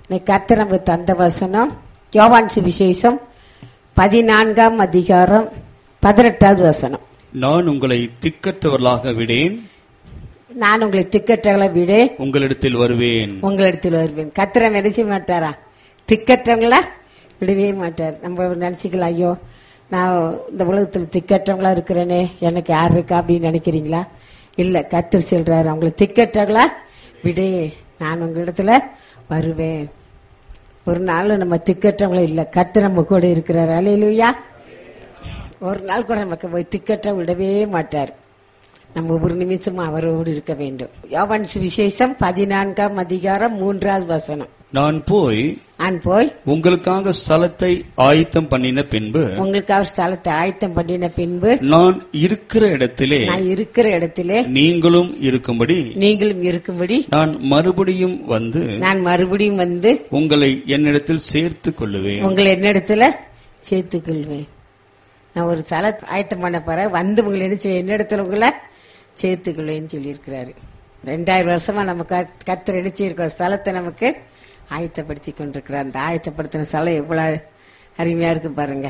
இன்னைக்கு கர்த்தர் நமக்கு தந்த வசனம் யோவான் சுவிசேஷம் பதினான்காம் அதிகாரம் பதினெட்டாவது வசனம் நான் உங்களை திக்கற்றவர்களாக விடேன் நான் உங்களை திக்கற்றவங்களை விட உங்களிடத்தில் வருவேன் உங்களிடத்தில் வருவேன் கத்திரம் நினைச்ச மாட்டாரா திக்கற்றவங்களா விடவே மாட்டார் நம்ம நினைச்சுக்கலாம் ஐயோ நான் இந்த உலகத்தில் திக்கற்றவங்களா இருக்கிறேனே எனக்கு யார் இருக்கா அப்படின்னு நினைக்கிறீங்களா இல்ல கத்தர் சொல்றாரு அவங்களை திக்கற்றவங்களா விடே நான் உங்களிடத்துல வருவேன் ஒரு நாள் நம்ம திக்கற்றவங்களும் இல்ல கத்து நம்ம கூட இருக்கிறாரு அலையிலுயா ஒரு நாள் கூட நமக்கு போய் திக்கற்ற விடவே மாட்டார் நம்ம ஒரு நிமிஷம் அவரோடு இருக்க வேண்டும் யோவான் சுவிசேஷம் பதினான்காம் அதிகாரம் மூன்றாவது வசனம் நான் போய் நான் போய் உங்களுக்காக ஸ்தலத்தை ஆயத்தம் பண்ணின பின்பு உங்களுக்காக ஸ்தலத்தை ஆயத்தம் பண்ணின பின்பு நான் இருக்கிற இடத்திலே நான் இருக்கிற இடத்திலே நீங்களும் இருக்கும்படி நீங்களும் இருக்கும்படி நான் மறுபடியும் வந்து நான் மறுபடியும் வந்து உங்களை என்னிடத்தில் சேர்த்துக் கொள்ளுவேன் உங்களை என்னிடத்துல சேர்த்துக் கொள்வேன் நான் ஒரு ஸ்தல ஆயத்தம் பண்ண போறேன் வந்து உங்களை என்ன செய்வேன்? என்னிடத்துல உங்களை சேர்த்துக் கொள்வேன்னு சொல்லியிருக்கிறாரு ரெண்டாயிரம் வருஷமா நம்ம கத்- கர்த்தர் என்ன செய்யிருக்கிற ஸ்தலத்தை நமக்கு ஆயத்தப்படுத்தி கொண்டிருக்கிறார் அந்த ஆயத்தப்படுத்தின ஸ்தலம் எவ்வளவு அருமையா இருக்கு பாருங்க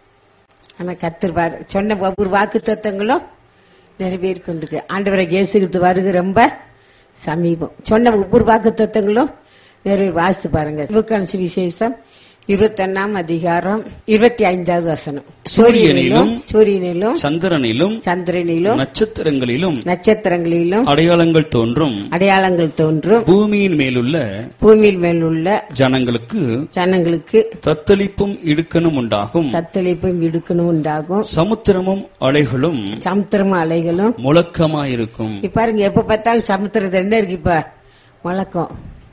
ஆனா கத்தர் பாரு சொன்ன ஒவ்வொரு வாக்கு தத்தங்களும் நிறைவேறி கொண்டிருக்கு ஆண்டவரை இயேசுகிறது வருக ரொம்ப சமீபம் சொன்ன ஒவ்வொரு வாக்கு தத்தங்களும் நிறைவேறி வாசித்து பாருங்க சிவக்கான விசேஷம் இருபத்தொன்னாம் அதிகாரம் இருபத்தி ஐந்தாவது வசனம் சூரியனிலும் சூரியனிலும் சந்திரனிலும் சந்திரனிலும் நட்சத்திரங்களிலும் நட்சத்திரங்களிலும் அடையாளங்கள் தோன்றும் அடையாளங்கள் தோன்றும் பூமியின் மேலுள்ள பூமியில் மேலுள்ள ஜனங்களுக்கு ஜனங்களுக்கு தத்தளிப்பும் இடுக்கணும் உண்டாகும் சத்தளிப்பும் இடுக்கணும் உண்டாகும் சமுத்திரமும் அலைகளும் சமுத்திரமும் அலைகளும் முழக்கமாயிருக்கும் இப்ப பாருங்க எப்ப பார்த்தாலும் சமுத்திரத்துல என்ன இருக்கு இப்ப முழக்கம்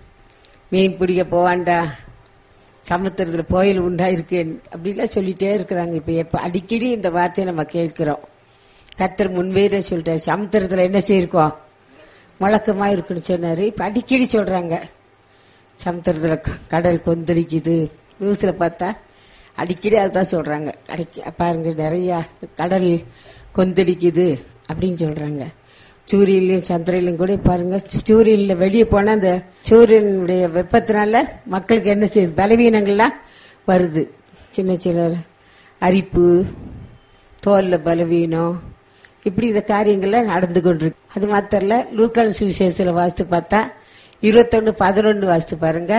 மீன் பிடிக்க போவான்டா சமுத்திரத்துல கோயில் உண்டா இருக்கு அப்படிலாம் சொல்லிட்டே இருக்கிறாங்க இப்ப எப்ப அடிக்கடி இந்த வார்த்தையை நம்ம கேட்கிறோம் கத்தர் முன்வேற சொல்லிட்டாரு சமுத்திரத்துல என்ன செய்யிருக்கோம் முழக்கமா இருக்குன்னு சொன்னாரு இப்ப அடிக்கடி சொல்றாங்க சமுத்திரத்துல க- கடல் கொந்தளிக்குது நியூஸ்ல பார்த்தா அடிக்கடி அதுதான் சொல்றாங்க அடிக்க பாருங்க நிறைய கடல் கொந்தளிக்குது அப்படின்னு சொல்றாங்க சூரியன்லயும் சந்திரன்லயும் கூட பாருங்க சூரியன்ல வெளியே போனா அந்த சூரியனுடைய வெப்பத்தினால மக்களுக்கு என்ன செய்யுது பலவீனங்கள்லாம் வருது சின்ன சின்ன அரிப்பு தோல்ல பலவீனம் இப்படி இந்த காரியங்கள்லாம் நடந்து கொண்டிருக்கு அது மாத்திரம் இல்ல லூக்கல் சுவிசேஷத்துல வாசித்து பார்த்தா இருபத்தொன்னு பதினொன்னு வாசித்து பாருங்க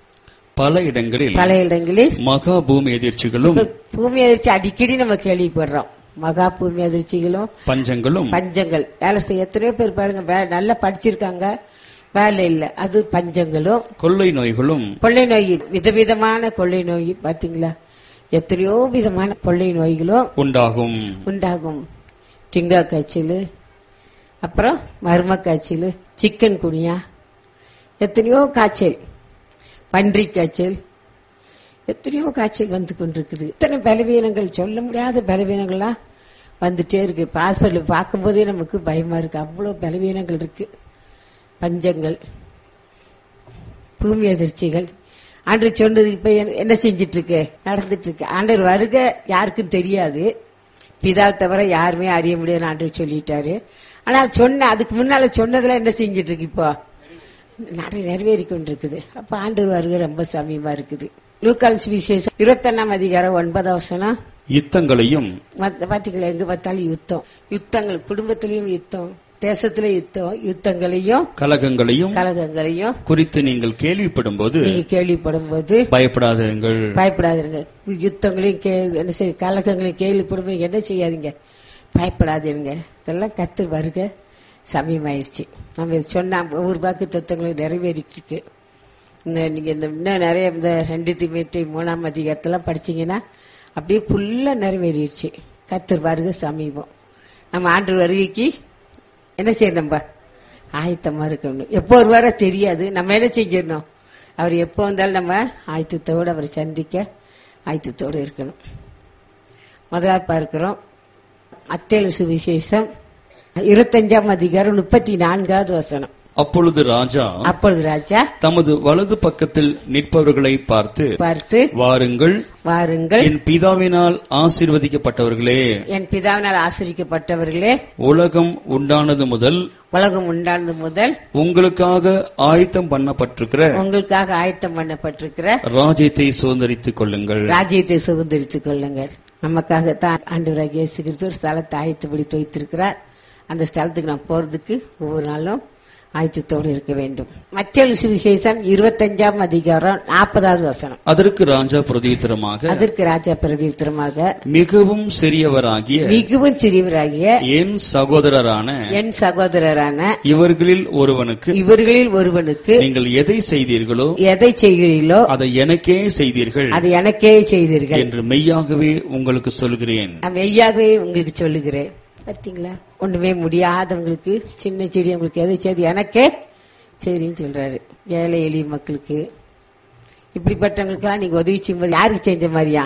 பல இடங்களில் பல இடங்களில் மகா பூமி எதிர்ச்சிகளும் இப்ப பூமி அதிர்ச்சி அடிக்கடி நம்ம கேள்விப்படுறோம் மகா பூமி அதிர்ச்சிகளும் பஞ்சங்களும் பஞ்சங்கள் வேலை செய்ய எத்தனையோ பேர் பாருங்க வே- நல்லா படிச்சிருக்காங்க வேலை இல்ல அது பஞ்சங்களும் கொள்ளை நோய்களும் கொள்ளை நோய் விதவிதமான கொள்ளை நோய் பாத்தீங்களா எத்தனையோ விதமான கொள்ளை நோய்களும் உண்டாகும் உண்டாகும் டிங்கா காய்ச்சல் அப்புறம் மர்ம காய்ச்சல் சிக்கன் குனியா எத்தனையோ காய்ச்சல் பன்றி காய்ச்சல் எத்தனையோ காய்ச்சல் வந்து கொண்டிருக்குது இத்தனை பலவீனங்கள் சொல்ல முடியாத பலவீனங்கள்லாம் வந்துட்டே இருக்கு இப்ப ஹாஸ்பிட்டல் பார்க்கும்போதே நமக்கு பயமா இருக்கு அவ்வளவு பலவீனங்கள் இருக்கு பஞ்சங்கள் பூமி அதிர்ச்சிகள் ஆண்டு சொன்னது இப்ப என்ன- என்ன செஞ்சிட்டு இருக்கு நடந்துட்டு இருக்கு ஆண்டவர் வருக யாருக்கும் தெரியாது பிதா தவிர யாருமே அறிய முடியாது ஆண்டவர் சொல்லிட்டாரு ஆனா சொன்ன அதுக்கு முன்னால சொன்னதுல என்ன செஞ்சிட்டு இருக்கு இப்போ நிறைய நிறைவேறி கொண்டிருக்குது அப்ப ஆண்டவர் வருகை ரொம்ப சமீபமா இருக்குது லூக்கால் விசேஷம் இருபத்தொன்னாம் அதிகாரம் ஒன்பதாம் வசனம் யுத்தங்களையும் மத்த- பாத்தீங்களா எங்க பார்த்தாலும் யுத்தம் யுத்தங்கள் குடும்பத்திலயும் யுத்தம் தேசத்துல யுத்தம் யுத்தங்களையும் கலகங்களையும் கலகங்களையும் குறித்து நீங்கள் கேள்விப்படும் போது நீங்க கேள்விப்படும் போது பயப்படாதீர்கள் பயப்படாதீங்க யுத்தங்களையும் கே- என்ன செய்ய கலக்கங்களையும் கேள்விப்படும் போது என்ன செய்யாதீங்க பயப்படாதீங்க இதெல்லாம் கத்து வருக சமயமாயிருச்சு நம்ம இது சொன்ன ஒவ்வொரு வாக்கு தத்துவங்களும் நிறைவேறிட்டு இருக்கு இந்த நீங்க இந்த இன்னும் நிறைய இந்த ரெண்டு திமுத்தி மூணாம் அதிகாரத்தெல்லாம் படிச்சீங்கன்னா அப்படியே ஃபுல்லா நிறைவேறிடுச்சு கத்தர் வருக சமீபம் நம்ம ஆண்டு வருகைக்கு என்ன செய்யணும் நம்ம ஆயத்தமா இருக்கணும் எப்போ வருவாரோ தெரியாது நம்ம என்ன செஞ்சிடணும் அவர் எப்போ வந்தாலும் நம்ம ஆயத்தத்தோடு அவரை சந்திக்க ஆயத்தத்தோடு இருக்கணும் முதலாவது பார்க்கிறோம் அத்தேலு சுவிசேஷம் இருபத்தஞ்சாம் அதிகாரம் முப்பத்தி நான்காவது வசனம் அப்பொழுது ராஜா அப்பொழுது ராஜா தமது வலது பக்கத்தில் நிற்பவர்களை பார்த்து பார்த்து வாருங்கள் வாருங்கள் என் பிதாவினால் ஆசீர்வதிக்கப்பட்டவர்களே என் பிதாவினால் ஆசிரிக்கப்பட்டவர்களே உலகம் உண்டானது முதல் உலகம் உண்டானது முதல் உங்களுக்காக ஆயத்தம் பண்ணப்பட்டிருக்கிற உங்களுக்காக ஆயத்தம் பண்ணப்பட்டிருக்கிற ராஜ்யத்தை சுதந்திரித்துக் கொள்ளுங்கள் ராஜ்யத்தை சுதந்திரித்துக் கொள்ளுங்கள் நமக்காகத்தான் ஆண்டவராக இயேசு கிறிஸ்து ஒரு ஸ்தலத்தை ஆயத்தப்படுத்தி வைத்திருக்கிறார் அந்த ஸ்தலத்துக்கு நாம் போறதுக்கு ஒவ்வொரு நாளும் ஆயத்தத்தோடு இருக்க வேண்டும் மத்திய சுவிசேஷம் இருபத்தஞ்சாம் அதிகாரம் நாற்பதாவது வசனம் அதற்கு ராஜா பிரதியுத்தரமாக அதற்கு ராஜா பிரதியுத்தரமாக மிகவும் சிறியவராகிய மிகவும் சிறியவராகிய என் சகோதரரான என் சகோதரரான இவர்களில் ஒருவனுக்கு இவர்களில் ஒருவனுக்கு நீங்கள் எதை செய்தீர்களோ எதை செய்கிறீர்களோ அதை எனக்கே செய்தீர்கள் அதை எனக்கே செய்தீர்கள் என்று மெய்யாகவே உங்களுக்கு சொல்கிறேன் நான் மெய்யாகவே உங்களுக்கு சொல்லுகிறேன் பாத்தீங்களா ஒண்ணுமே முடியாதவங்களுக்கு சின்ன சிறியவங்களுக்கு எதை செய்து எனக்கே சரின்னு சொல்றாரு ஏழை எளிய மக்களுக்கு இப்படிப்பட்டவங்களுக்கெல்லாம் நீங்க உதவி செய்யும்போது யாருக்கு செஞ்ச மாதிரியா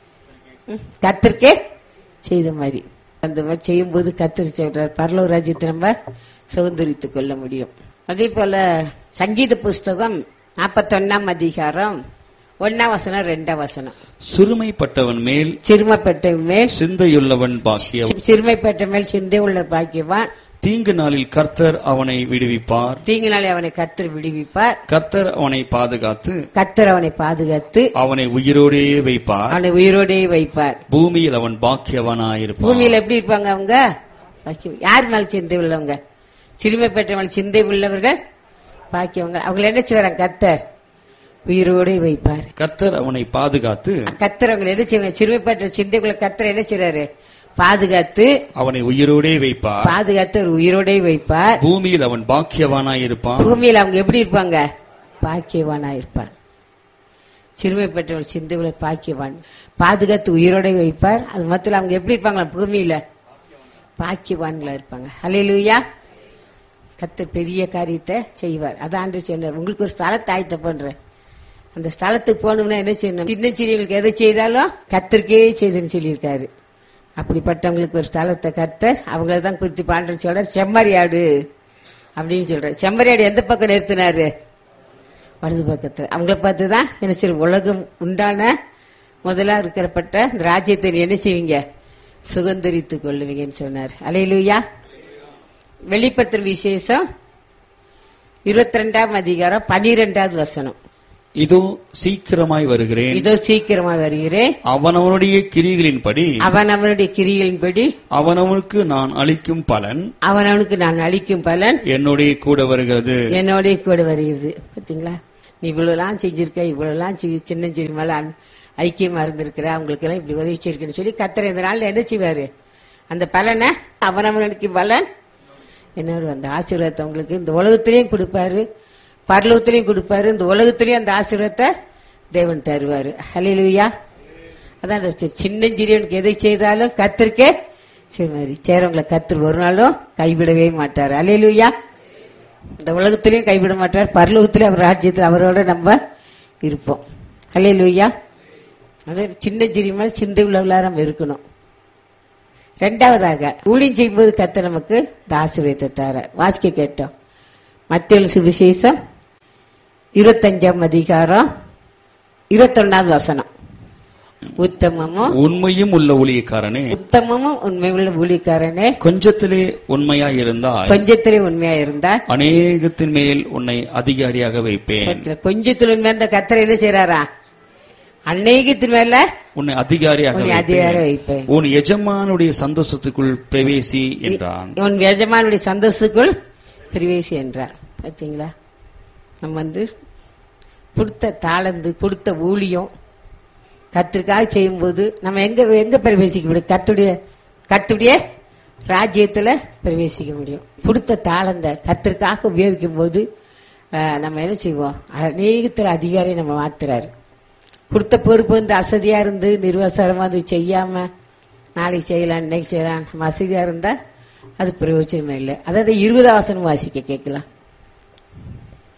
ம், கர்த்தருக்கே செய்த மாதிரி அந்த மாதிரி செய்யும்போது கத்தர் சொல்றார் பரலோ ராஜ்யத்தை நம்ம சுதந்திரித்துக் கொள்ள முடியும் அதே போல சங்கீத புஸ்தகம் நாற்பத்தொன்னாம் அதிகாரம் ஒன்னாம் வசனம் ரெண்டாம் வசனம் சிறுமைப்பட்டவன் மேல் சிறுமைப்பட்ட மேல் சிந்தையுள்ளவன் பாக்கியவன் சிறுமைப்பட்ட மேல் சிந்தை உள்ள பாக்கியவான் தீங்கு நாளில் கர்த்தர் அவனை விடுவிப்பார் தீங்கு நாளை அவனை கத்தர் விடுவிப்பார் கர்த்தர் அவனை பாதுகாத்து கத்தர் அவனை பாதுகாத்து அவனை உயிரோடே வைப்பார் அவனை உயிரோடே வைப்பார் பூமியில் அவன் பாக்கியவனாயிருப்பான் பூமியில எப்படி இருப்பாங்க அவங்க பாக்கியம். யார் மேல சிந்தை உள்ளவங்க சிறுமைப்பட்ட மேல் சிந்தை உள்ளவர்கள் பாக்கியவங்க அவங்களை என்ன செய்வாங்க கத்தர் உயிரோடே வைப்பார் கர்த்தர் அவனை பாதுகாத்து கத்தர் அவங்களை என்ன செய்வாங்க சிறுமைப்பட்ட சிந்தைக்குள்ள கத்தர் என்ன செய்றாரு பாதுகாத்து அவனை உயிரோடே வைப்பார் பாதுகாத்து ஒரு உயிரோடே வைப்பார் பூமியில் அவன் பாக்கியவானாயிருப்பான் பூமியில அவங்க எப்படி இருப்பாங்க பாக்கியவானா இருப்பார் சிறுமைப்பட்டவள் சிந்துகளை பாக்கியவான் பாதுகாத்து உயிரோட வைப்பார் அது மொத்தத்தில் அவங்க எப்படி இருப்பாங்களா பூமியில பாக்கியவான்களா இருப்பாங்க ஹalleluya கர்த்தர் பெரிய காரியத்தை செய்வார் அதான் ஆண்டு சொன்னார் உங்களுக்கு ஒரு ஸ்தலத்தை ஆயத்த பண்றேன் அந்த ஸ்தலத்துக்கு போகணும்னா என்ன செய்யணும் சின்ன சிறியவங்களுக்கு எதை செய்தாலும் கத்தருக்கே செய்துன்னு சொல்லியிருக்காரு அப்படிப்பட்டவங்களுக்கு ஒரு ஸ்தலத்தை கத்தர் அவங்கள தான் குறித்து பாண்டர் சொல்றார் செம்மறியாடு அப்படின்னு சொல்றாரு செம்மறியாடு எந்த பக்கம் நிறுத்தினாரு வலது பக்கத்துல அவங்கள பார்த்து தான் என்ன செய்யும் உலகம் உண்டான முதலா இருக்கிறப்பட்ட இந்த ராஜ்யத்தை நீ என்ன செய்வீங்க சுதந்திரித்துக் கொள்ளுவீங்கன்னு சொன்னார் அலையிலுயா வெளிப்படுத்துற விசேஷம் இருபத்தி ரெண்டாம் அதிகாரம் பனிரெண்டாவது வசனம் இதோ சீக்கிரமாய் வருகிறேன் இதோ சீக்கிரமா வருகிறேன் அவனவனுடைய கிரிகளின்படி அவன் அவனுடைய கிரிகளின்படி அவனவனுக்கு நான் அளிக்கும் பலன் அவன் அவனுக்கு நான் அளிக்கும் பலன் என்னுடைய கூட வருகிறது என்னோட கூட வருகிறது பாத்தீங்களா நீ இவ்வளவுலாம் செஞ்சிருக்க இவ்வளவுலாம் செய்~ சின்ன சின்ன மேல அன்- ஐக்கியமா இருந்திருக்கிற அவங்களுக்கு எல்லாம் இப்படி உதவி செய்யிருக்குன்னு சொல்லி கத்தர் இந்த நாள்ல என்ன செய்வாரு அந்த பலனை அவனவனுக்கு பலன் என்னோட அந்த ஆசீர்வாதத்தை உங்களுக்கு இந்த உலகத்திலையும் கொடுப்பாரு பரலோகத்திலையும் கொடுப்பாரு இந்த உலகத்திலையும் அந்த ஆசீர்வாதத்தை தேவன் தருவாரு ஹalleluya அதான் சி- சின்ன சிறியவனுக்கு எதை செய்தாலும் கத்திருக்கே சரி மாதிரி சேரவங்களை கத்தர் ஒரு நாளும் கைவிடவே மாட்டார் ஹalleluya இந்த உலகத்திலையும் கைவிட மாட்டார் பரலோகத்திலே அவர் ராஜ்யத்தில் அவரோட நம்ம இருப்போம் ஹalleluya அது சின்ன சிறிய சிந்தை உள்ளவர்களா நம்ம இருக்கணும் ரெண்டாவதாக ஊழியம் செய்யும்போது கத்த நமக்கு இந்த ஆசீர்வாதத்தை தர வாசிக்க கேட்டோம் மத்திய சுவிசேஷம் இருபத்தஞ்சாம் அதிகாரம் இருபத்தொன்னாவது வசனம் உத்தமமும் உண்மையும் உள்ள ஊழியக்காரனே உத்தமமும் உண்மையுள்ள ஊழியக்காரனே கொஞ்சத்திலே உண்மையாய் இருந்தாய் கொஞ்சத்திலே உண்மையா இருந்தா அநேகத்தின் மேல் உன்னை அதிகாரியாக வைப்பேன் கொஞ்சத்துல உண்மையா இருந்த கத்தர் என்ன செய்யறாரா அநேகத்தின் மேல உன்னை அதிகாரியாக உன்னை அதிகாரம் வைப்பேன் வைப்பேன் உன் எஜமானுடைய சந்தோஷத்துக்குள் பிரவேசி என்றான் உன் எஜமானுடைய சந்தோஷத்துக்குள் பிரவேசி என்றார் பாத்தீங்களா நம்ம வந்து கொடுத்த தாளந்து கொடுத்த ஊழியம் கத்திற்காக செய்யும்போது நம்ம எங்க எங்க பிரவேசிக்க முடியும் கத்துடைய கத்துடைய ராஜ்யத்துல பிரவேசிக்க முடியும் கொடுத்த தாளந்த கத்திற்காக உபயோகிக்கும் போது அஹ், நம்ம என்ன செய்வோம் அநேகத்தில் அதிகாரி நம்ம மாத்துறாரு கொடுத்த பொறுப்பு வந்து அசதியா இருந்து நிர்வாசரமா அது செய்யாம நாளைக்கு செய்யலாம் இன்னைக்கு செய்யலாம் நம்ம அசதியா இருந்தா அது பிரயோஜனமே இல்லை அதாவது இருபது ஆசனம் வாசிக்க கேட்கலாம்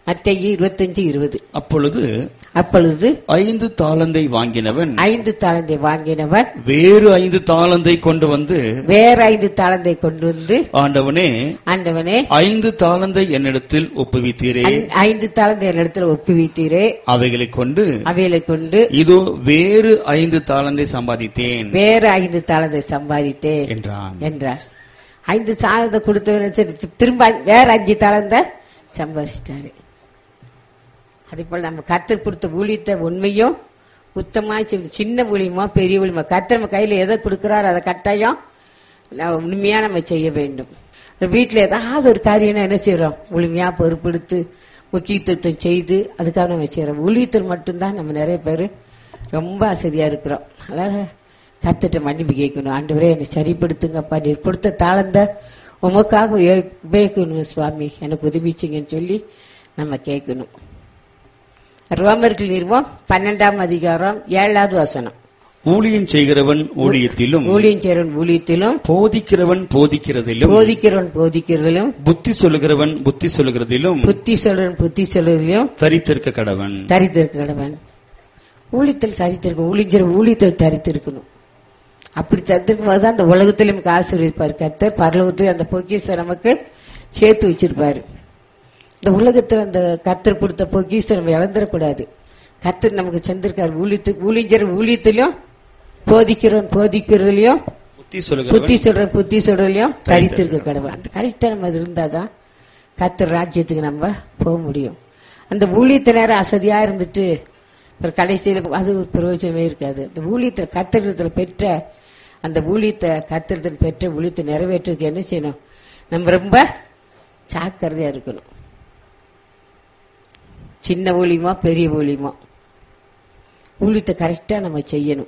மத்திய இருபத்தஞ்சு இருபது அப்பொழுது அப்பொழுது ஐந்து தாளந்தை வாங்கினவன் ஐந்து தாளந்தை வாங்கினவன் வேறு ஐந்து தாளந்தை கொண்டு வந்து வேற ஐந்து தாளந்தை கொண்டு வந்து ஆண்டவனே ஆண்டவனே ஐந்து தாளந்தை என்னிடத்தில் ஒப்புவித்தீரே ஐ- ஐந்து தாளந்தை இடத்துல ஒப்புவித்தீரே அவைகளை கொண்டு அவைகளை கொண்டு இதோ வேறு ஐந்து தாளந்தை சம்பாதித்தேன் வேற ஐந்து தாளந்தை சம்பாதித்தேன் என்றான் என்றார் ஐந்து தாளத்தை கொடுத்தவன சரி, திரும்ப வேற அஞ்சு தாளந்த சம்பாதிச்சிட்டாரு அதே போல நம்ம கத்தர் கொடுத்த ஊழியத்தை உண்மையும் உத்தமா செய்வது. சின்ன ஊழியமோ பெரிய ஊழியமோ கத்தர் நம்ம கையில எதை கொடுக்கிறாரோ அதை கட்டாயம் நம்ம உண்மையா நம்ம செய்ய வேண்டும் வீட்டுல ஏதாவது ஒரு காரியம் என்ன செய்யறோம் முழுமையா பொறுப்பெடுத்து முக்கியத்துவம் செய்து அதுக்காக நம்ம செய்யறோம் ஊழியத்தில் மட்டும்தான் நம்ம நிறைய பேர் ரொம்ப அசதியா இருக்கிறோம் அதனால கத்துட்டு மன்னிப்பு கேட்கணும் ஆண்டவரே என்னை சரிப்படுத்துங்கப்பா நீர் கொடுத்த தாளந்த உமக்காக உபயோ- உபயோகிக்கணும் சுவாமி எனக்கு உதவிச்சிங்கன்னு சொல்லி நம்ம கேட்கணும் ரோமர்கள் நிறுவம் பன்னெண்டாம் அதிகாரம் ஏழாவது வசனம் ஊழியம் செய்கிறவன் ஊழியத்திலும் ஊழியம் சேரன் ஊழியத்திலும் போதிக்கிறவன் போதிக்கிறதிலும் போதிக்கிறவன் போதிக்கிறதிலும் புத்தி சொல்லுகிறவன் புத்தி சொல்லுகிறதிலும் புத்தி சொல்றன் புத்தி சொல்றதிலும் தரித்திருக்க கடவன் தரித்திருக்கிறவன் ஊழியத்தில் தரித்திருக்கணும் ஊழியர் ஊழியத்தில் தரித்திருக்கணும் அப்படி தரித்திருக்கும் போது அந்த உலகத்தில் நமக்கு ஆசீர்வதிப்பார் கர்த்தர் பரலோகத்தில் அந்த பொக்கிஷம் நமக்கு சேர்த்து வச்சிருப்பாரு இந்த உலகத்தில் அந்த கர்த்தர் கொடுத்த பொக்கிஷம் நம்ம இழந்துடக்கூடாது கர்த்தர் நமக்கு செஞ்சிருக்காரு ஊழியத்து ஊழியர் ஊழியத்திலும் போதிக்கிறவன் போதிக்கிறதுலயும் புத்தி சொல்லுகிறவன் புத்தி சொல்ற புத்தி சொல்றதுலயும் தரித்திருக்க கடவுள் அந்த கரெக்டா நம்ம அது இருந்தாதான் கர்த்தர் ராஜ்யத்துக்கு நம்ம போக முடியும் அந்த ஊழியத்தை நேரம் அசதியா இருந்துட்டு ஒரு கடைசியில அது ஒரு பிரயோஜனமே இருக்காது அந்த ஊழியத்தை கத்திரத்துல பெற்ற அந்த ஊழியத்தை கத்திரத்தில் பெற்ற ஊழியத்தை நிறைவேற்றுறதுக்கு என்ன செய்யணும் நம்ம ரொம்ப ஜாக்கிரதையா இருக்கணும் சின்ன ஊழியமா பெரிய ஊழியமா ஊழியத்தை கரெக்டா நம்ம செய்யணும்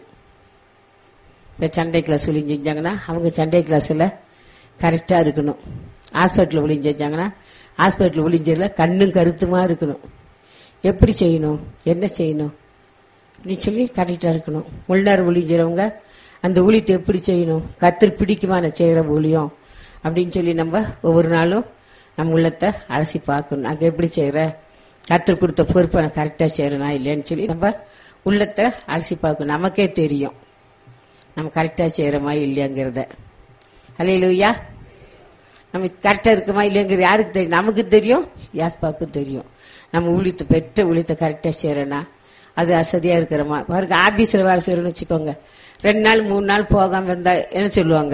இப்போ சண்டை கிளாஸ் ஒளிஞ்சு செஞ்சாங்கன்னா அவங்க சண்டை கிளாஸில் கரெக்டாக இருக்கணும் ஹாஸ்பிட்டலில் ஒளிஞ்சு செஞ்சாங்கன்னா ஹாஸ்பிட்டல் ஒளிஞ்சதில் கண்ணும் கருத்துமா இருக்கணும் எப்படி செய்யணும் என்ன செய்யணும் அப்படின்னு சொல்லி கரெக்டாக இருக்கணும் உள்நார் ஒளிஞ்சிறவங்க அந்த ஊழியத்தை எப்படி செய்யணும் கத்தர் பிடிக்குமா நான் செய்கிற ஊழியம் அப்படின்னு சொல்லி நம்ம ஒவ்வொரு நாளும் நம்ம உள்ளத்தை அலசி பார்க்கணும் நாங்கள் எப்படி செய்கிற கத்தர் கொடுத்த பொறுப்பை நான் கரெக்டாக செய்கிறேனா இல்லைன்னு சொல்லி நம்ம உள்ளத்தை அலசி பார்க்கணும் நமக்கே தெரியும் நம்ம கரெக்டாக செய்கிறோமா இல்லையாங்கிறத அலையிலூயா நம்ம கரெக்டாக இருக்குமா இல்லைங்கிறது யாருக்கு தெரியும் நமக்கு தெரியும் யாஸ்பாவுக்கும் தெரியும் நம்ம ஊழியத்தை பெற்ற ஊழியத்தை கரெக்டாக செய்கிறோன்னா அது அசதியாக இருக்கிறோமா பாருங்க ஆபீஸில் வேலை செய்கிறோன்னு வச்சுக்கோங்க ரெண்டு நாள் மூணு நாள் போகாமல் இருந்தால் என்ன சொல்லுவாங்க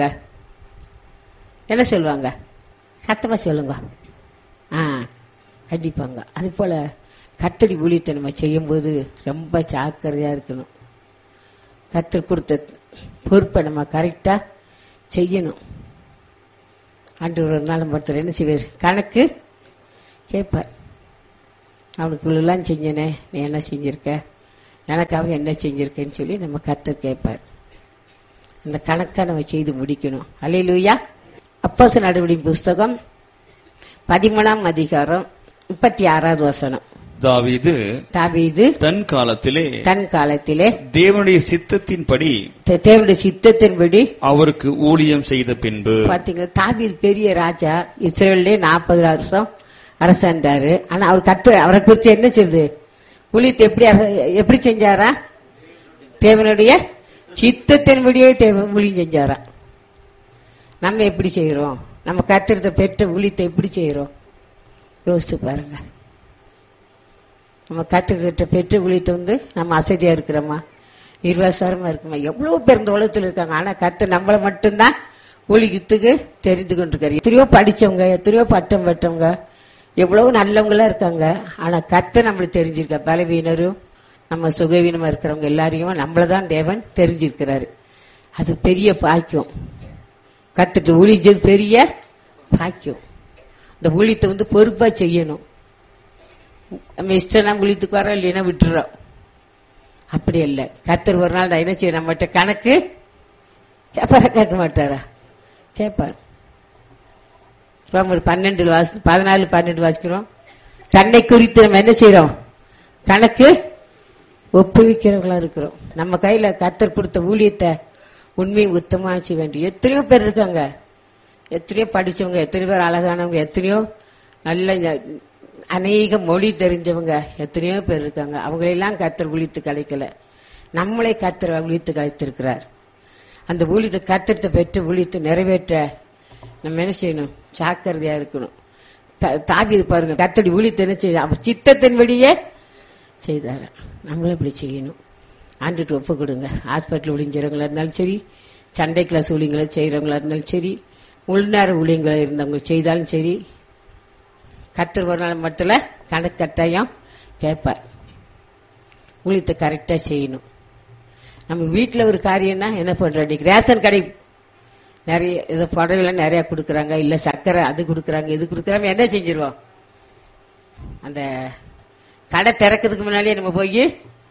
என்ன சொல்லுவாங்க சத்தமாக சொல்லுங்க ஆ கண்டிப்பாங்க அது போல் கத்தடி ஊழியத்தை நம்ம செய்யும்போது ரொம்ப ஜாக்கிரதையாக இருக்கணும் கத்தர் கொடுத்த பொறுப்பை நம்ம கரெக்டா செய்யணும் ஆண்டு ஒரு நாள் ஒருத்தர் என்ன செய்வார் கணக்கு கேட்பார் அவனுக்கு இவ்வளோலாம் செஞ்சனே நீ என்ன செஞ்சிருக்க எனக்காக என்ன செஞ்சிருக்கேன்னு சொல்லி நம்ம கத்தர் கேட்பார் அந்த கணக்கை நம்ம செய்து முடிக்கணும் அலையிலூயா அப்போச நடவடிக்கை புஸ்தகம் பதிமூணாம் அதிகாரம் முப்பத்தி ஆறாவது வசனம் தாவீது தாவீது தன் காலத்திலே தன் காலத்திலே தேவனுடைய சித்தத்தின்படி தே- தேவனுடைய சித்தத்தின்படி அவருக்கு ஊழியம் செய்த பின்பு பாத்தீங்களா தாவீது பெரிய ராஜா இஸ்ரேல்லே நாற்பது வருஷம் அரசாண்டாரு ஆனா அவர் கத்து அவரை குறித்து என்ன சொல்லுது ஊழியத்தை எப்படி அரச- எப்படி செஞ்சாரா தேவனுடைய சித்தத்தின்படியே தேவ ஊழியம் செஞ்சாரா நம்ம எப்படி செய்யறோம் நம்ம கத்திரத்தை பெற்ற ஊழியத்தை எப்படி செய்யறோம் யோசித்து பாருங்க நம்ம கத்துக்கிட்ட பெற்ற ஊழியத்தை வந்து நம்ம அசதியா இருக்கிறோமா நிர்வாசாரமா இருக்குமா எவ்வளவு பேர் இந்த உலகத்துல இருக்காங்க ஆனா கத்து நம்மள மட்டும்தான் ஊழியத்துக்கு தெரிந்து கொண்டிருக்காரு எத்தனையோ படிச்சவங்க எத்தனையோ பட்டம் பெற்றவங்க எவ்வளவு நல்லவங்களா இருக்காங்க ஆனா கத்து நம்மளுக்கு தெரிஞ்சிருக்க பலவீனரும் நம்ம சுகவீனமா இருக்கிறவங்க எல்லாரையும் நம்மளதான் தேவன் தெரிஞ்சிருக்கிறாரு அது பெரிய பாக்கியம் கத்துட்டு ஊழிஞ்சது பெரிய பாக்கியம் இந்த ஊழியத்தை வந்து பொறுப்பா செய்யணும் நம்ம இஷ்டம் நம்ம ஊழியத்துக்கு வரோம் இல்லைன்னா விட்டுறோம் அப்படி இல்லை கத்தர் ஒரு நாள் நான் என்ன செய்ய நம்மகிட்ட கணக்கு கேட்பாரா கேட்க மாட்டாரா கேட்பார் ரோமர் பன்னெண்டு வாசி பதினாலு பன்னெண்டு வாசிக்கிறோம் தன்னை குறித்து நம்ம என்ன செய்யறோம் கணக்கு ஒப்புவிக்கிறவங்களா இருக்கிறோம் நம்ம கையில கத்தர் கொடுத்த ஊழியத்தை உண்மையை உத்தமா செய்ய வேண்டிய எத்தனையோ பேர் இருக்காங்க எத்தனையோ படிச்சவங்க எத்தனையோ பேர் அழகானவங்க எத்தனையோ நல்ல ஞ- அநேக மொழி தெரிஞ்சவங்க எத்தனையோ பேர் இருக்காங்க அவங்களெல்லாம் கத்தர் விழித்து கலைக்கல நம்மளே கத்தர் விழித்து கலைத்திருக்கிறார் அந்த ஊழியத்தை கத்திரத்தை பெற்று ஊழியத்தை நிறைவேற்ற நம்ம என்ன செய்யணும் ஜாக்கிரதையா இருக்கணும் த- தாவீது பாருங்க கத்தடி ஊழியத்தை என்ன செய்ய அவர் சித்தத்தின்படியே செய்தார் நம்மளும் இப்படி செய்யணும் ஆண்டுட்டு ஒப்பு கொடுங்க ஹாஸ்பிட்டல் ஊழியறவங்களா இருந்தாலும் சரி சண்டை கிளாஸ் ஊழியங்களை செய்யறவங்களா இருந்தாலும் சரி உள்நேர ஊழியங்களா இருந்தவங்க செய்தாலும் சரி கத்தர் ஒரு நாள் மட்டும் கணக்கு கட்டாயம் கேட்பார் ஊழியத்தை கரெக்டா செய்யணும் நம்ம வீட்டில் ஒரு காரியம்னா என்ன பண்றோம் இன்னைக்கு ரேஷன் கடை நிறைய இதை புடவைலாம் நிறைய கொடுக்குறாங்க இல்ல சக்கரை அது கொடுக்குறாங்க இது கொடுக்குறாங்க என்ன செஞ்சிருவோம் அந்த கடை திறக்கிறதுக்கு முன்னாடியே நம்ம போய்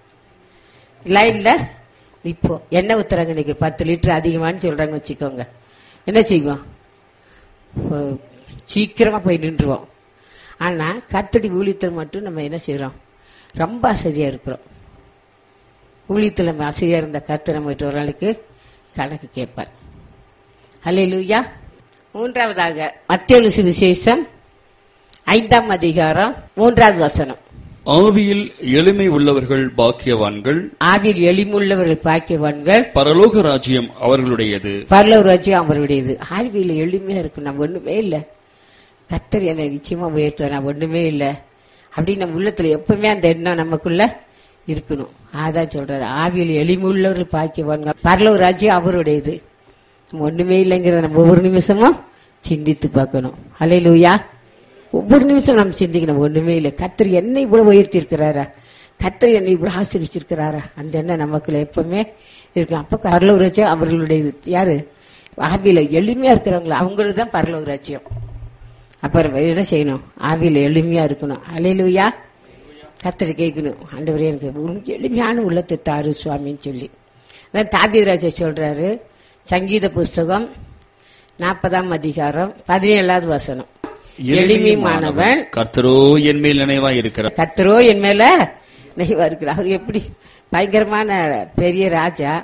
லைன்ல இப்போ எண்ணெய் ஊத்துறாங்க இன்னைக்கு பத்து லிட்டர் அதிகமான்னு சொல்றாங்கன்னு வச்சுக்கோங்க என்ன செய்வோம் இப்போ சீக்கிரமா போய் நின்றுவோம் ஆனா கத்தடி ஊழியத்தில் மட்டும் நம்ம என்ன செய்றோம் ரொம்ப அசதியா இருக்கிறோம் ஊழியத்தில் நம்ம அசதியா இருந்த கத்து நம்ம ஒரு நாளுக்கு கணக்கு கேட்பார் ஹalleluya மூன்றாவதாக மத்திய சுவிசேஷம் ஐந்தாம் அதிகாரம் மூன்றாவது வசனம் ஆவியில் எளிமை உள்ளவர்கள் பாக்கியவான்கள் ஆவியில் எளிமுள்ளவர்கள் பாக்கியவான்கள் பரலோக ராஜ்யம் அவர்களுடையது பரலவர் ராஜ்யம் அவருடையது ஆழ்வியில் எளிமையா இருக்கும் நம்ம ஒண்ணுமே இல்ல கத்தர் என்னை நிச்சயமா உயர்த்துவார் நான் ஒண்ணுமே இல்ல அப்படின்னு நம்ம உள்ளத்துல எப்பவுமே அந்த எண்ணம் நமக்குள்ள இருக்கணும் அதான் சொல்றாரு ஆவியில் எளிமுள்ளவர்கள் பாக்கியவான்கள் பரலவர் ராஜ்யம் அவருடையது நம்ம ஒண்ணுமே இல்லைங்கிறத நம்ம ஒவ்வொரு நிமிஷமும் சிந்தித்து பார்க்கணும் அலையிலூயா ஒவ்வொரு நிமிஷம் நம்ம சிந்திக்கணும் ஒண்ணுமே இல்லை கத்தர் என்னை இவ்வளவு உயர்த்தி இருக்கிறாரா கத்தர் என்னை இவ்வளவு ஆசிரிச்சிருக்கிறாரா அந்த எண்ணம் நமக்குள்ள எப்பவுமே இருக்கு அப்ப பரலோக ராஜ்யம் அவர்களுடைய யாரு ஆவியில எளிமையா இருக்கிறவங்கள அவங்களுக்கு தான் பரலோக ராஜ்யம் அப்புறம் என்ன செய்யணும் ஆவியில எளிமையா இருக்கணும் அலையிலுயா கத்தர் கேட்கணும் ஆண்டவரே எனக்கு உனக்கு எளிமையான உள்ளத்தை தாரு சுவாமின்னு சொல்லி அதான் தாபிராஜா சொல்றாரு சங்கீத புஸ்தகம் நாற்பதாம் அதிகாரம் பதினேழாவது வசனம் எளிமையானவன் கர்த்தரோ என் மேல் நினைவாய் இருக்கிறார் கத்தரோ என் மேல நெய்வா இருக்கிறார் அவர் எப்படி பயங்கரமான பெரிய ராஜா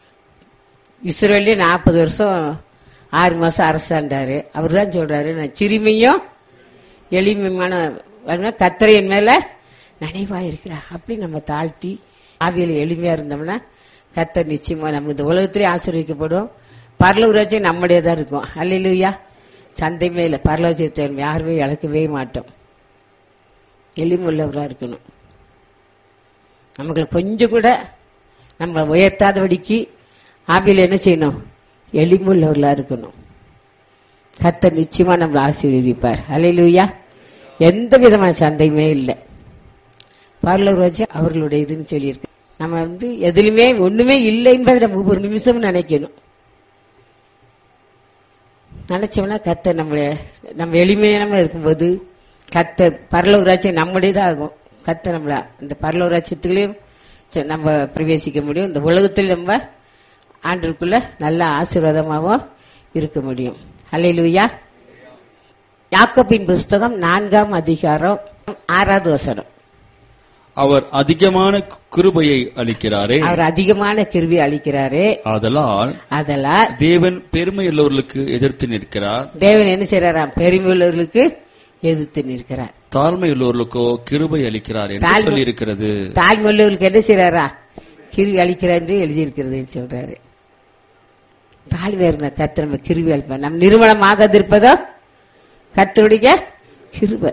இஸ்ரேலே நாற்பது வருஷம் ஆறு மாசம் அரசாண்டாரு அவர் தான் சொல்றாரு நான் சிறுமியும் எளிமையான கத்தரை என் மேல நினைவா இருக்கிறார் அப்படி நம்ம தாழ்த்தி ஆவியில எளிமையா இருந்தோம்னா கத்தர் நிச்சயமா நமக்கு இந்த உலகத்திலே ஆசீர்வதிக்கப்படும் பரலோகராஜ்யம் நம்முடைய தான் இருக்கும் அல்லையா சந்தை மேல பரலோகத்தை யாருமே இழக்கவே மாட்டோம் எளிமுள்ளவராக இருக்கணும் நமக்கு கொஞ்சம் கூட நம்மளை உயர்த்தாதபடிக்கு ஆவியில் என்ன செய்யணும் எளிமுள்ளவர்களா இருக்கணும் கத்தர் நிச்சயமா நம்மளை ஆசீர்வதிப்பார் அலையிலுயா எந்த விதமான சந்தையுமே இல்லை பார்லர் ரோஜா அவர்களுடைய இதுன்னு சொல்லியிருக்கு நம்ம வந்து எதுலுமே ஒண்ணுமே இல்லை என்பதை நம்ம ஒவ்வொரு நிமிஷமும் நினைக்கணும் நினைச்சோம்னா கத்தர் நம்மள நம்ம எளிமையான இருக்கும்போது கத்தர் பரலோகராட்சியம் நம்முடையதான் ஆகும் கத்தர் நம்மள இந்த பரலோகராட்சியத்திலையும் ச- நம்ம பிரவேசிக்க முடியும் இந்த உலகத்தில் நம்ம ஆண்டிற்குள்ள நல்ல ஆசீர்வாதமாகவும் இருக்க முடியும் அல்லையிலுயா யாக்கோபின் புஸ்தகம் நான்காம் அதிகாரம் ஆறாவது வசனம் அவர் அதிகமான கிருபையை அளிக்கிறாரே அவர் அதிகமான கிருவி அளிக்கிறாரே ஆதலால் அதெல்லாம் தேவன் பெருமையுள்ளவர்களுக்கு எதிர்த்து நிற்கிறார் தேவன் என்ன செய்யறாராம் பெருமையுள்ளவர்களுக்கு எதிர்த்து நிற்கிறார் தாழ்மையுள்ளவர்களுக்கோ கிருபை அளிக்கிறார் என்று தாழ்மை- சொல்லி இருக்கிறது தாழ்மையுள்ளவர்களுக்கு என்ன செய்யறாரா கிருவி அளிக்கிறார் என்று எழுதியிருக்கிறதுன்னு சொல்றாரு தாழ்மையா இருந்த கர்த்தர் நம்ம கிருவி அளிப்பார் நம் நிறுவனமாக இருப்பதோ கர்த்தருடைய கிருபை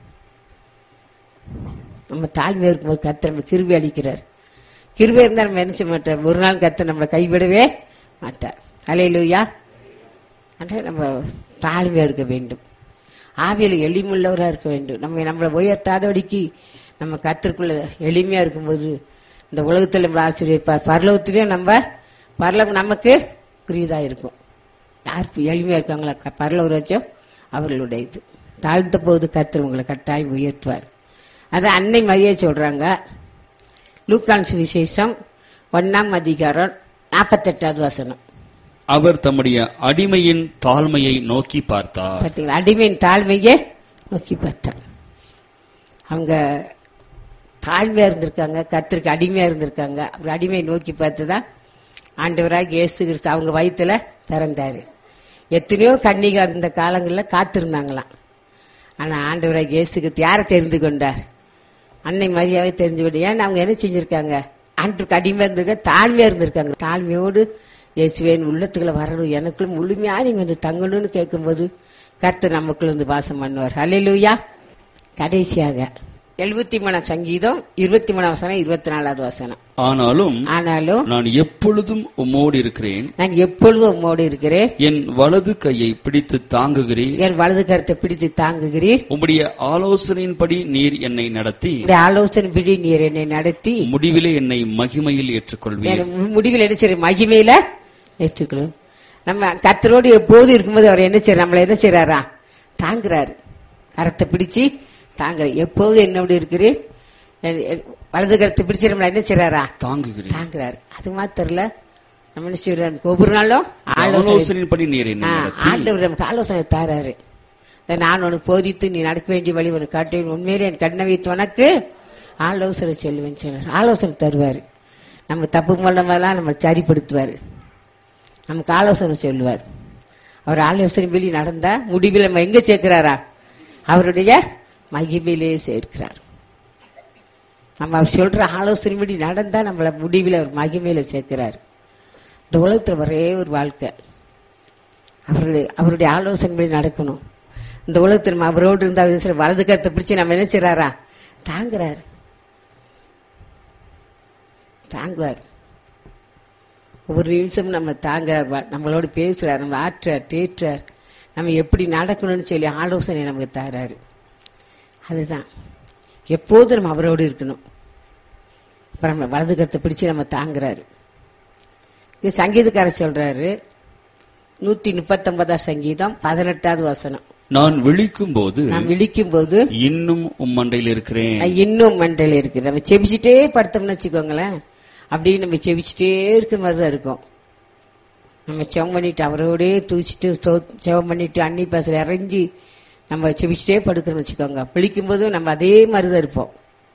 நம்ம தாழ்மையா இருக்கும்போது கர்த்தர் நம்ம கிருவி அளிக்கிறார் கிருபை இருந்தா நம்ம என்ன செய்ய மாட்டார் ஒரு நாள் கர்த்தர் நம்மளை கைவிடவே மாட்டார் அலையிலுயா ஆனால் நம்ம தாழ்மையா இருக்க வேண்டும் ஆவியில் எளிமுள்ளவரா இருக்க வேண்டும் நம்ம நம்மளை உயர்த்தாதபடிக்கு நம்ம கத்திற்குள்ள எளிமையா இருக்கும்போது இந்த உலகத்தில் நம்ம ஆசிரியர் பரலோகத்திலையும் நம்ம பரலோகம் நமக்கு புரியுதா இருக்கும் யார் எளிமையா இருக்காங்களா க- பரலோக ராஜ்யம் அவர்களுடைய இது தாழ்ந்த போது கர்த்தர் உங்களை கட்டாயம் உயர்த்துவார் அது அன்னை மரியே சொல்றாங்க லூக்கான் சுவிசேஷம் ஒன்னாம் அதிகாரம் நாற்பத்தெட்டாவது வசனம் அவர் தம்முடைய அடிமையின் தாழ்மையை நோக்கி பார்த்தார் பார்த்தீங்களா அடிமையின் தாழ்மையே நோக்கி பார்த்தார் அவங்க தாழ்மையா இருந்திருக்காங்க கர்த்தருக்கு அடிமையா இருந்திருக்காங்க அவர் அடிமையை நோக்கி பார்த்துதான் ஆண்டவராக இயேசு கிறிஸ்து அவங்க வயித்துல பிறந்தாரு எத்தனையோ கன்னிகா இருந்த காலங்கள்ல காத்திருந்தாங்களாம் ஆனா ஆண்டவராக இயேசுக்கு யாரை தெரிந்து கொண்டார் அன்னை மரியாதை தெரிஞ்சு கொண்டு ஏன் அவங்க என்ன செஞ்சிருக்காங்க அன்றுக்கு அடிமை இருந்திருக்க தாழ்மையா இருந்திருக்காங்க தாழ்மையோடு இயேசுவேன் உள்ளத்துக்குள்ள வரணும் எனக்குள்ள முழுமையா நீங்க வந்து தங்கணும்னு கேட்கும்போது கர்த்தர் நமக்குள்ள வந்து வாசம் பண்ணுவார் ஹalleluya கடைசியாக எழுபத்தி மூணாம் சங்கீதம் இருபத்தி மூணாம் வசனம் இருபத்தி நாலாவது வசனம் ஆனாலும் ஆனாலும் நான் எப்பொழுதும் உம்மோடு இருக்கிறேன் நான் எப்பொழுதும் உம்மோடு இருக்கிறேன் என் வலது கையை பிடித்து தாங்குகிறேன் என் வலது கருத்தை பிடித்து தாங்குகிறீர் உம்முடைய ஆலோசனையின்படி நீர் என்னை நடத்தி உடைய ஆலோசனை பிடி நீர் என்னை நடத்தி முடிவிலே என்னை மகிமையில் ஏற்றுக்கொள்வீர் என் முடிவில் என்ன செய்ய மகிமையில ஏற்றுக்கணும் நம்ம கத்தரோடு எப்போது இருக்கும்போது அவர் என்ன செய்யறார் நம்மள என்ன செய்யறாரா தாங்குறாரு கரத்தை பிடிச்சு தாங்குற எப்போது என்னோடு இருக்கிறேன் என்- என் வலது கரத்தை பிடிச்சு நம்மள என்ன செய்யறாரா தாங்குகிறேன் தாங்குறாரு அது மாத்திரல நம்ம என்ன செய்யறோம் ஒவ்வொரு நாளும் ஆலோசனை ஆலோசனையின்படி நீர் என்னை ஆ, நடத்தி ஆண்டவர் நமக்கு ஆலோசனை தாராரு இதை நான் உனக்கு போதித்து நீ நடக்க வேண்டிய வழி உனக்கு காட்டுவேன் உண்மையிலே என் கண்ணை வைத்து உனக்கு ஆலோசனை சொல்லுவேன் சொன்னார் ஆலோசனை தருவார் நம்ம தப்பு பண்ணமெல்லாம் நம்ம சரிப்படுத்துவார் நமக்கு ஆலோசனை சொல்லுவார் அவர் ஆலோசனை வெளி நடந்தா முடிவில் நம்ம எங்க சேர்க்கிறாரா அவருடைய மகிமையிலே சேர்க்கிறார் நம்ம அவர் சொல்ற ஆலோசனைப்படி நடந்தா நம்மள முடிவில் அவர் மகிமையில சேர்க்கிறார் இந்த உலகத்துல ஒரே ஒரு வாழ்க்கை அவருடைய அவருடைய ஆலோசனைப்படி நடக்கணும் இந்த உலகத்தில் நம்ம அவரோடு இருந்தா அவர் சில வலது கருத்தை பிடிச்சு நம்ம என்ன செய்றாரா தாங்குறாரு தாங்குவார் ஒவ்வொரு நிமிஷமும் நம்ம தாங்குறார் வ- நம்மளோட பேசுறார் நம்ம ஆற்றார் தேற்றார் நம்ம எப்படி நடக்கணும்னு சொல்லி ஆலோசனை நமக்கு தராரு அதுதான் எப்போதும் நம்ம அவரோடு இருக்கணும் அப்புறம் நம்ம வலது கருத்தை பிடிச்சு நம்ம தாங்குறாரு இது சங்கீதக்காரர் சொல்றாரு நூத்தி முப்பத்தொன்பதாம் சங்கீதம் பதினெட்டாவது வசனம் நான் விழிக்கும் போது நாம் விழிக்கும் போது இன்னும் உம்மண்டையில் இருக்கிறேன் நான் இன்னும் மண்டையில் இருக்கு நம்ம செபிச்சுட்டே படுத்தோம்னு வச்சுக்கோங்களேன் அப்படியே நம்ம செபிச்சுட்டே இருக்கிற மாதிரி தான் இருக்கும் நம்ம செவம் பண்ணிட்டு அவரோடே தூச்சிட்டு சோ- செவம் பண்ணிட்டு அன்னி பேசல இறங்கி நம்ம செபிச்சுட்டே படுக்கிறோம்னு வச்சுக்கோங்க விழிக்கும் போது நம்ம அதே மாதிரி தான் இருப்போம்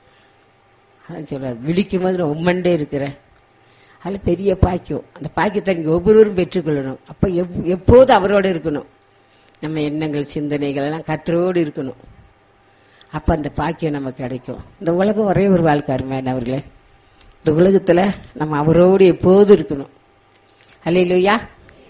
அதான் சொல்றாரு விழிக்கும் போது நான் உம்மண்டே இருக்கிறேன் அதில் பெரிய பாக்கியம் அந்த பாக்கியத்தை நீங்க ஒவ்வொருவரும் பெற்றுக்கொள்ளணும் அப்ப எப்- எப்போதும் அவரோட இருக்கணும் நம்ம எண்ணங்கள் சிந்தனைகள் எல்லாம் கத்தரோடு இருக்கணும் அப்ப அந்த பாக்கியம் நமக்கு கிடைக்கும் இந்த உலகம் ஒரே ஒரு வாழ்க்கை அருமையான அவர்களே இந்த உலகத்துல நம்ம அவரோடு எப்போதும் இருக்கணும் அல்லையிலுயா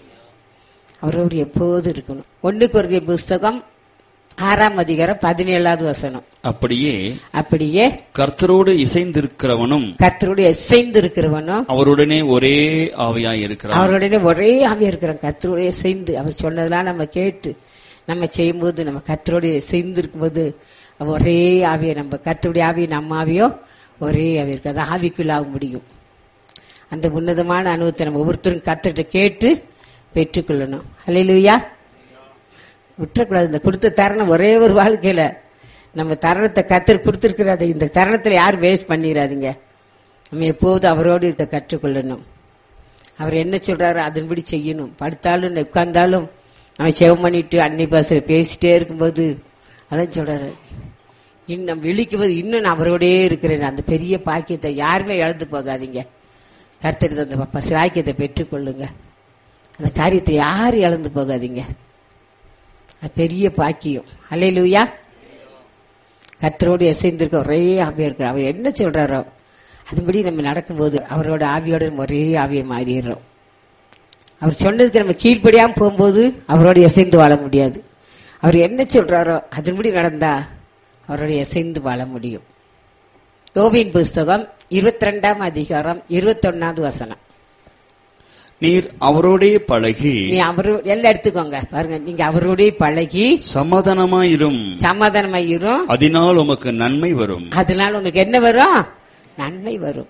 அவரோடு எப்போதும் இருக்கணும் ஒண்ணு குறைய புஸ்தகம் ஆறாம் அதிகாரம் பதினேழாவது வசனம் அப்படியே அப்படியே கர்த்தரோடு இசைந்திருக்கிறவனும் கர்த்தரோடு எசைந்து இருக்கிறவனும் அவருடனே ஒரே ஆவியாய் இருக்கிறான் அவருடனே ஒரே ஆவியா இருக்கிறான் கர்த்தரோடைய சேர்ந்து அவர் சொன்னதெல்லாம் நம்ம கேட்டு நம்ம செய்யும்போது நம்ம கர்த்தரோடைய சேர்ந்து இருக்கும்போது அவ ஒரே ஆவியை நம்ம கர்த்தருடைய ஆவியை நம்ம ஆவியோ ஒரே ஆவி இருக்கு அது ஆவிக்குள்ள ஆக முடியும் அந்த உன்னதமான அனுபவத்தை நம்ம ஒவ்வொருத்தரும் கர்த்தர்கிட்ட கேட்டு பெற்றுக்கொள்ளணும் அல்லையிலுயா விட்டுறக்கூடாது இந்த கொடுத்த தருணம் ஒரே ஒரு வாழ்க்கையில நம்ம தருணத்தை கத்தர் கொடுத்திருக்கிறாரு இந்த தருணத்துல யாரும் வேஸ்ட் பண்ணிடாதீங்க நம்ம எப்போதும் அவரோடு இருக்க கற்றுக்கொள்ளணும் அவர் என்ன சொல்றாரோ அதன்படி செய்யணும் படுத்தாலும் உட்கார்ந்தாலும் அவன் செவம் பண்ணிட்டு அன்னை பாசல பேசிட்டே இருக்கும்போது அதான் சொல்றாரு இன்னும் விழிக்கும் போது இன்னும் நான் அவரோடயே இருக்கிறேன் அந்த பெரிய பாக்கியத்தை யாருமே இழந்து போகாதீங்க கர்த்தர் அந்த ப- பாக்கியத்தை பெற்றுக்கொள்ளுங்க அந்த காரியத்தை யாரும் இழந்து போகாதீங்க அது பெரிய பாக்கியம் அல்லையிலுயா கர்த்தரோடு இசைந்திருக்க ஒரே ஆவியா இருக்கிற அவர் என்ன சொல்றாரோ அதுபடி நம்ம நடக்கும்போது அவரோட ஆவியோட நம்ம ஒரே ஆவியை மாறிடுறோம் அவர் சொன்னதுக்கு நம்ம கீழ்ப்படியாம போகும்போது அவரோட இசைந்து வாழ முடியாது அவர் என்ன சொல்றாரோ அதன்படி நடந்தா அவரோட இசைந்து வாழ முடியும் யோபின் புஸ்தகம் இருபத்தி ரெண்டாம் அதிகாரம் இருபத்தொன்னாவது வசனம் நீர் அவரோடே பழகி நீ அவரு எல்லாம் எடுத்துக்கோங்க பாருங்க நீங்க அவரோடய பழகி சமாதானமாயிரும் சமாதானமாயிரும் அதனால் உமக்கு நன்மை வரும் அதனால உங்களுக்கு என்ன வரும் நன்மை வரும்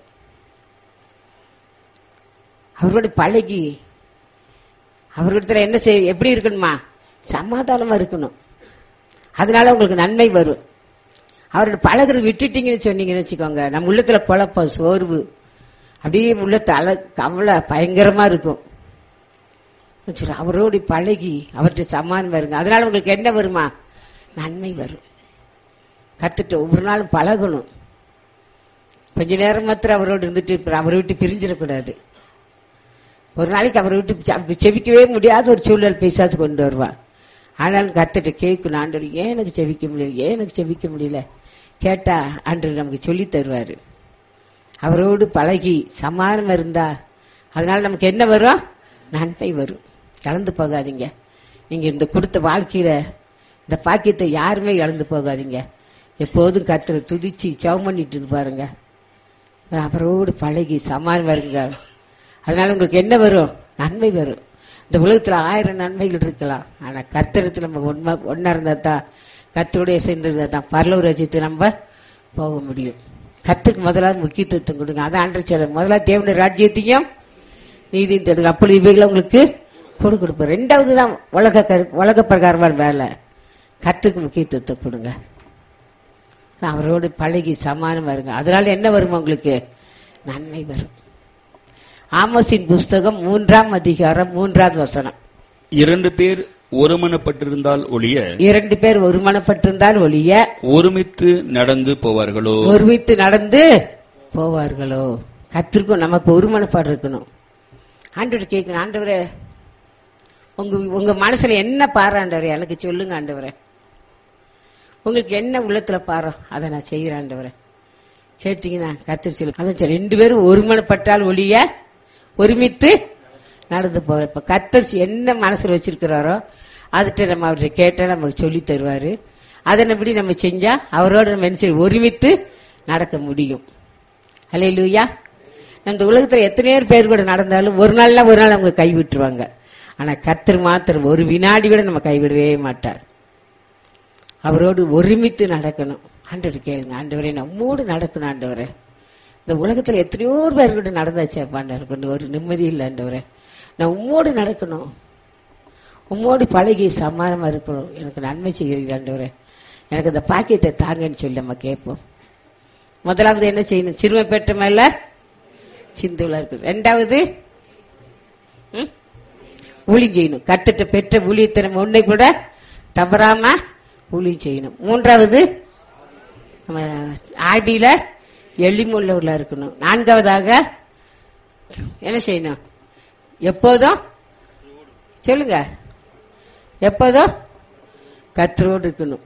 அவரோட பழகி அவர்கிட்ட என்ன செய்ய எப்படி இருக்கணுமா சமாதானமா இருக்கணும் அதனால உங்களுக்கு நன்மை வரும் அவரோட பழகுறது விட்டுட்டீங்கன்னு சொன்னீங்கன்னு வச்சுக்கோங்க நம்ம உள்ளத்துல குழப்பம் சோர்வு அப்படியே உள்ளத்து அல கவலை பயங்கரமா இருக்கும் சரி, அவரோடு பழகி அவர்கிட்ட சமாதானம் வருங்க அதனால உங்களுக்கு என்ன வருமா நன்மை வரும் கத்துட்டு ஒவ்வொரு நாளும் பழகணும் கொஞ்ச நேரம் மாத்திரம் அவரோடு இருந்துட்டு அப்புறம் அவரை விட்டு பிரிஞ்சிடக்கூடாது ஒரு நாளைக்கு அவரை விட்டு செ- செபிக்கவே முடியாத ஒரு சூழல் பேசாது கொண்டு வருவான் ஆனாலும் கத்துட்டு கேட்கணும் ஆண்டவர் ஏன் எனக்கு செவிக்க முடியல ஏன் எனக்கு செவிக்க முடியல கேட்டா ஆண்டவர் நமக்கு சொல்லி தருவாரு அவரோடு பழகி சமாதானம் இருந்தா அதனால நமக்கு என்ன வரும் நன்மை வரும் கலந்து போகாதீங்க நீங்க இந்த கொடுத்த வாழ்க்கையில இந்த பாக்கியத்தை யாருமே இழந்து போகாதீங்க எப்போதும் கத்துற துதிச்சு சவம் பண்ணிட்டு இருந்து பாருங்க அவரோடு பழகி சமாதானம் வருங்க அதனால உங்களுக்கு என்ன வரும் நன்மை வரும் இந்த உலகத்துல ஆயிரம் நன்மைகள் இருக்கலாம் ஆனா கர்த்தரத்துல நம்ம ஒன்மா ஒன்னா இருந்தா தான் கத்தோடைய சேர்ந்திருந்தா தான் பரலூர் ரசித்து நம்ம போக முடியும் கத்துக்கு முதலாவது முக்கியத்துவம் கொடுங்க அதான் ஆண்டு சொல்ல முதலாவது தேவனுடைய ராஜ்யத்தையும் நீதியும் தேடுங்க அப்படி இவைகளை உங்களுக்கு கொடு கொடுப்போம் ரெண்டாவது தான் உலக கரு- உலக பிரகாரமான வேலை கத்துக்கு முக்கியத்துவத்தை கொடுங்க அவரோடு பழகி சமானம் வருங்க அதனால என்ன வரும் உங்களுக்கு நன்மை வரும் ஆமோசின் புஸ்தகம் மூன்றாம் அதிகாரம் மூன்றாவது வசனம் இரண்டு பேர் ஒருமனப்பட்டிருந்தால் ஒழிய இரண்டு பேர் ஒருமனப்பட்டிருந்தால் ஒழிய ஒருமித்து நடந்து போவார்களோ ஒருமித்து நடந்து போவார்களோ கத்திருக்கும் நமக்கு ஒருமனப்பாடு இருக்கணும் ஆண்டவர் கேட்கணும் ஆண்டவரே உங்க உங்க மனசுல என்ன பாரு ஆண்டவரே எனக்கு சொல்லுங்க ஆண்டவரே உங்களுக்கு என்ன உள்ளத்துல பாரோ அதை நான் செய்கிறேன் ஆண்டவரே கேட்டீங்கன்னா கத்திரி சொல்லு அதான் சரி, ரெண்டு பேரும் ஒருமனப்பட்டால் ஒழிய ஒருமித்து நடந்து போற இப்ப கத்தர் என்ன மனசுல வச்சிருக்கிறாரோ அதுட்ட நம்ம அவர்கிட்ட கேட்டா நமக்கு சொல்லி தருவாரு அதனபடி நம்ம செஞ்சா அவரோட நம்ம என்ன செய்ய ஒருமித்து நடக்க முடியும் ஹலே லூயா இந்த உலகத்துல எத்தனையோ பேர் கூட நடந்தாலும் ஒரு நாள்னா ஒரு நாள் அவங்க கைவிட்டுருவாங்க ஆனா கத்தர் மாத்திரம் ஒரு வினாடி கூட நம்ம கைவிடவே மாட்டார் அவரோடு ஒருமித்து நடக்கணும் ஆண்டவர் கேளுங்க ஆண்டவரே நம்மோடு நடக்கணும் ஆண்டவரே இந்த உலகத்துல எத்தனையோ பேர் கூட நடந்தாச்சு ஆண்டவர் கொஞ்சம் ஒரு நிம்மதி இல்லை ஆண்டவரே நான் உம்மோடு நடக்கணும் உம்மோடு பழகி சமாதானமா இருக்கணும் எனக்கு நன்மை செய்கிறீர்கள் ஆண்டவரே எனக்கு இந்த பாக்கியத்தை தாங்கன்னு சொல்லி நம்ம கேட்போம் முதலாவது என்ன செய்யணும் சிறுமை பெற்ற மேல சிந்துலா இருக்கு ரெண்டாவது ம்? ஊழியம் செய்யணும் கத்துட்டு பெற்ற ஊழியத்தை நம்ம ஒன்றை கூட தவறாம ஊழியம் செய்யணும் மூன்றாவது நம்ம ஆடியில எளிமுள்ளவர்களா இருக்கணும் நான்காவதாக என்ன செய்யணும் எப்போதும் சொல்லுங்க எப்போதும் கத்தரோடு இருக்கணும்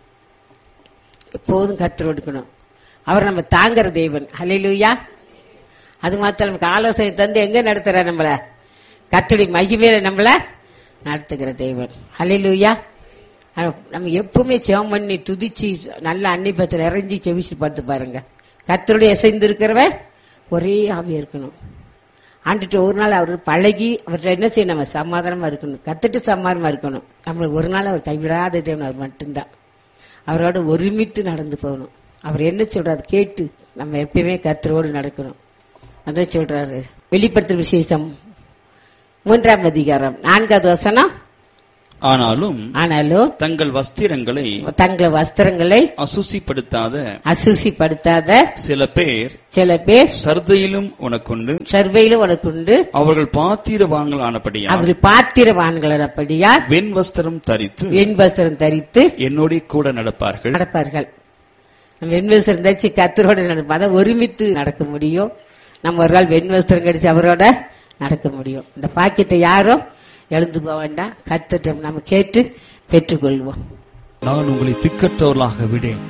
எப்போதும் கத்தரோடு இருக்கணும் அவர் நம்ம தாங்குற தேவன் ஹalleluya அது மாத்திரம் நமக்கு ஆலோசனை தந்து எங்க நடத்துற நம்மள கத்தடி மகிமையில நம்மள நடத்துகிற தேவன் ஹalleluya நம்ம எப்பவுமே ஜெபம் பண்ணி துதிச்சு நல்ல அன்னிப்பத்தில் இறங்கி செவிச்சு பார்த்து பாருங்க கத்தருடைய இசைந்து இருக்கிறவன் ஒரே ஆவியா இருக்கணும் ஆண்டுட்டு ஒரு நாள் அவர் பழகி அவர்கிட்ட என்ன செய்யணும் நம்ம சமாதானமா இருக்கணும் கத்துட்டு சமாதானமா இருக்கணும் நம்மளுக்கு ஒரு நாள் அவர் கைவிடாத தேவன் அவர் மட்டும்தான் அவரோட ஒருமித்து நடந்து போகணும் அவர் என்ன சொல்றாரு கேட்டு நம்ம எப்பயுமே கத்தரோடு நடக்கணும் அதான் சொல்றாரு வெளிப்படுத்துற விசேஷம் மூன்றாம் அதிகாரம் நான்காவது வசனம் ஆனாலும் ஆனாலும் தங்கள் வஸ்திரங்களை தங்கள் வஸ்திரங்களை அசுசிப்படுத்தாத அசுசிப்படுத்தாத சில பேர் சில பேர் சர்தையிலும் உனக்குண்டு சர்வையிலும் உனக்கு உண்டு அவர்கள் பாத்திரவாங்கள் ஆனபடியா அவர் பாத்திரவான்களபடியா வெண் வஸ்திரம் தரித்து வெண் வஸ்திரம் தரித்து என்னோட கூட நடப்பார்கள் நடப்பார்கள் நம்ம வெண் வஸ்திரம் தரிச்சு கத்தரோட நடப்போம் அதான் ஒருமித்து நடக்க முடியும் நம்ம ஒரு நாள் வெண் வஸ்திரம் கடிச்சு அவரோட நடக்க முடியும் இந்த பாக்கியத்தை யாரும் எழுந்து போக வேண்டாம் கத்துட்டு நம்ம கேட்டு பெற்றுக்கொள்வோம் நான் உங்களை திக்கற்றவர்களாக விடேன்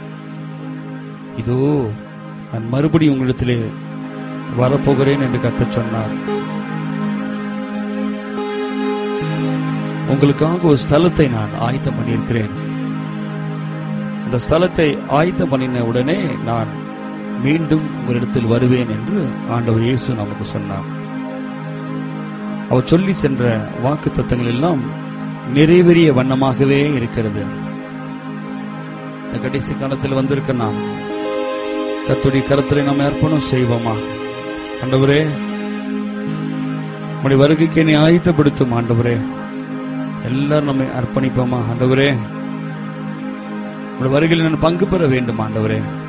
இதோ நான் மறுபடியும் உங்களிடத்திலே வரப்போகிறேன் என்று கத்தச் சொன்னார் உங்களுக்காக ஒரு ஸ்தலத்தை நான் ஆயத்தம் பண்ணியிருக்கிறேன் அந்த ஸ்தலத்தை ஆயத்தம் பண்ணின உடனே நான் மீண்டும் உங்களிடத்தில் வருவேன் என்று ஆண்டவர் இயேசு நமக்கு சொன்னார் அவர் சொல்லி சென்ற வாக்கு தத்தங்கள் எல்லாம் நிறைவேறிய வண்ணமாகவே இருக்கிறது இந்த கடைசி காலத்தில் வந்திருக்க நாம் கத்துடைய கருத்துல நாம் அர்ப்பணம் செய்வோமா ஆண்டவரே உடைய வருகைக்கு என்னை ஆயத்தப்படுத்தும் ஆண்டவரே எல்லாரும் நம்மை அர்ப்பணிப்போமா ஆண்டவரே உடைய வருகையில் நான் பங்கு பெற வேண்டும் ஆண்டவரே